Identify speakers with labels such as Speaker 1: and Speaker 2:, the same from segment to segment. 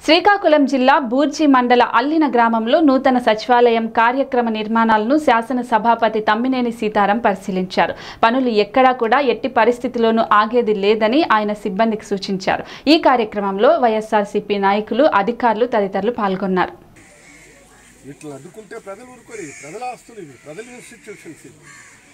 Speaker 1: శ్రీకాకుళం జిల్లా బూర్జి మండల అల్లిన గ్రామంలో నూతన సచివాలయం కార్యక్రమ నిర్మాణాలను శాసన సభాపతి తమ్మినేని సీతారాం పరిశీలించారు పనులు ఎక్కడా కూడా ఎట్టి పరిస్థితిలోనూ ఆగేది లేదని ఆయన సిబ్బందికి సూచించారు ఈ కార్యక్రమంలో వైఎస్ఆర్సీపీ నాయకులు అధికారులు తదితరులు పాల్గొన్నారు
Speaker 2: వీటిని అడ్డుకుంటే ప్రజలు ఊరుకోరు ఇవి ప్రజల ఆస్తులు ఇవి ప్రజల ఇన్స్టిట్యూషన్స్ ఇవి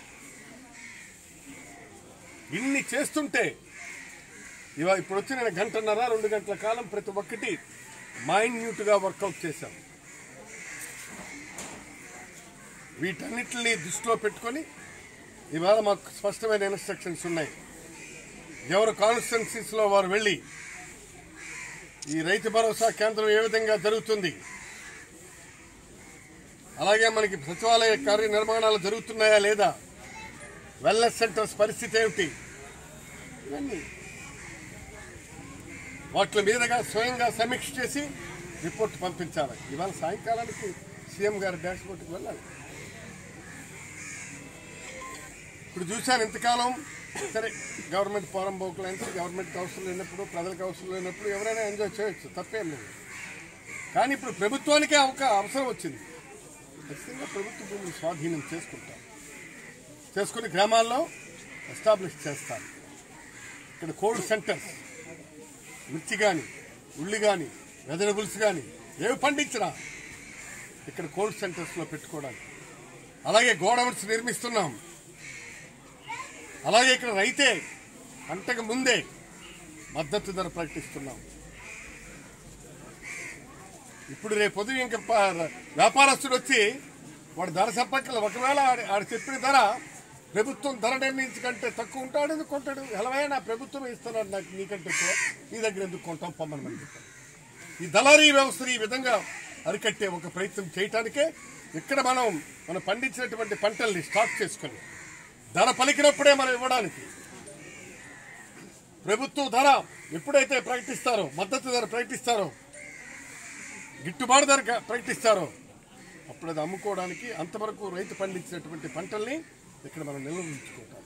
Speaker 2: ఇన్ని చేస్తుంటే ఇవా ఇప్పుడు వచ్చి నేను గంటన్నర రెండు గంటల కాలం ప్రతి ఒక్కటి మైన్యూట్గా వర్కౌట్ చేశాం వీటన్నిటిని దృష్టిలో పెట్టుకొని ఇవాళ మాకు స్పష్టమైన ఇన్స్ట్రక్షన్స్ ఉన్నాయి ఎవరు కాన్స్టిట్యున్సీస్లో వారు వెళ్ళి ఈ రైతు భరోసా కేంద్రం ఏ విధంగా జరుగుతుంది అలాగే మనకి సచివాలయ కార్యనిర్మాణాలు జరుగుతున్నాయా లేదా వెల్నెస్ సెంటర్స్ పరిస్థితి ఏమిటి ఇవన్నీ వాటి మీదుగా స్వయంగా సమీక్ష చేసి రిపోర్ట్ పంపించాలి ఇవాళ సాయంకాలానికి సీఎం గారి డాష్ బోర్డుకి వెళ్ళాలి ఇప్పుడు చూశాను ఇంతకాలం సరే గవర్నమెంట్ పోరం పోకులైన్స్ గవర్నమెంట్కి అవసరం లేనప్పుడు ప్రజలకు అవసరం లేనప్పుడు ఎవరైనా ఎంజాయ్ చేయొచ్చు తప్పేం లేదు కానీ ఇప్పుడు ప్రభుత్వానికే ఒక అవసరం వచ్చింది ఖచ్చితంగా ప్రభుత్వ భూమిని స్వాధీనం చేసుకుంటాం చేసుకుని గ్రామాల్లో ఎస్టాబ్లిష్ చేస్తాం ఇక్కడ కోల్డ్ సెంటర్స్ మిర్చి కానీ ఉల్లి కానీ వెజిటబుల్స్ కానీ ఏవి పండించినా ఇక్కడ కోల్డ్ సెంటర్స్లో పెట్టుకోవడానికి అలాగే గోడౌన్స్ నిర్మిస్తున్నాం అలాగే ఇక్కడ రైతే పంటకు ముందే మద్దతు ధర ప్రకటిస్తున్నాం ఇప్పుడు రేపు పొద్దున ఇంకా ప- వ్యాపారస్తుడు వచ్చి వాడు ధర చెప్పక్కల ఒకవేళ ఆడ- ఆడు చెప్పిన ధర ప్రభుత్వం ధర నిర్ణయించకంటే తక్కువ ఉంటాడు ఎందుకు కొంటాడు ఎలాగైనా ప్రభుత్వం ఇస్తున్నాడు నాకు నీకంటే ఎక్కువ నీ దగ్గర ఎందుకు కొంటాం పొమ్మని మనం చెప్పాం ఈ దళారీ వ్యవస్థని ఈ విధంగా అరికట్టే ఒక ప్రయత్నం చేయటానికే ఇక్కడ మనం మనం పండించినటువంటి పంటల్ని స్టాక్ చేసుకొని ధర పలికినప్పుడే మనం ఇవ్వడానికి ప్రభుత్వం ధర ఎప్పుడైతే ప్రకటిస్తారో మద్దతు ధర ప్రకటిస్తారో గిట్టుబాటు ధర క- ప్రకటిస్తారో అప్పుడు అది అమ్ముకోవడానికి అంతవరకు రైతు పండించినటువంటి పంటల్ని ఇక్కడ మనం నిల్వ ఉంచుకుంటాం